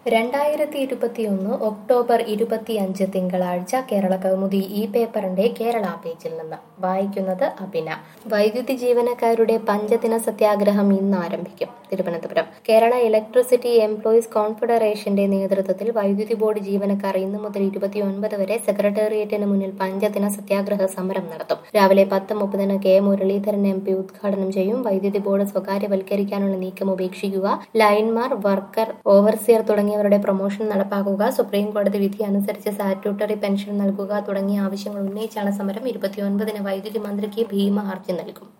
രണ്ടായിരത്തി ഇരുപത്തിയൊന്ന് ഒക്ടോബർ ഇരുപത്തിയഞ്ച് തിങ്കളാഴ്ച കേരള കൗമുദി ഈ പേപ്പറിന്റെ കേരള പേജിൽ നിന്ന് വായിക്കുന്നത് അഭിന വൈദ്യുതി ജീവനക്കാരുടെ പഞ്ചദിന സത്യാഗ്രഹം ഇന്ന് ആരംഭിക്കും തിരുവനന്തപുരം കേരള ഇലക്ട്രിസിറ്റി എംപ്ലോയീസ് കോൺഫെഡറേഷന്റെ നേതൃത്വത്തിൽ വൈദ്യുതി ബോർഡ് ജീവനക്കാർ ഇന്നു മുതൽ ഇരുപത്തിയൊൻപത് വരെ സെക്രട്ടേറിയറ്റിന് മുന്നിൽ പഞ്ചദിന സത്യാഗ്രഹ സമരം നടത്തും രാവിലെ പത്ത് മുപ്പതിന് കെ മുരളീധരൻ എം പി ഉദ്ഘാടനം ചെയ്യും വൈദ്യുതി ബോർഡ് സ്വകാര്യവൽക്കരിക്കാനുള്ള നീക്കം ഉപേക്ഷിക്കുക ലൈൻമാർ വർക്കർ ഓവർസിയർ തുടങ്ങിയവരുടെ പ്രൊമോഷൻ നടപ്പാക്കുക സുപ്രീം കോടതി വിധി അനുസരിച്ച് സാറ്റ്യൂട്ടറി പെൻഷൻ നൽകുക തുടങ്ങിയ ആവശ്യങ്ങൾ ഉന്നയിച്ചാണ് സമരം ഇരുപത്തിയൊൻപതിന് വൈദ്യുതി മന്ത്രിക്ക് ഭീമ ഹർജി നൽകും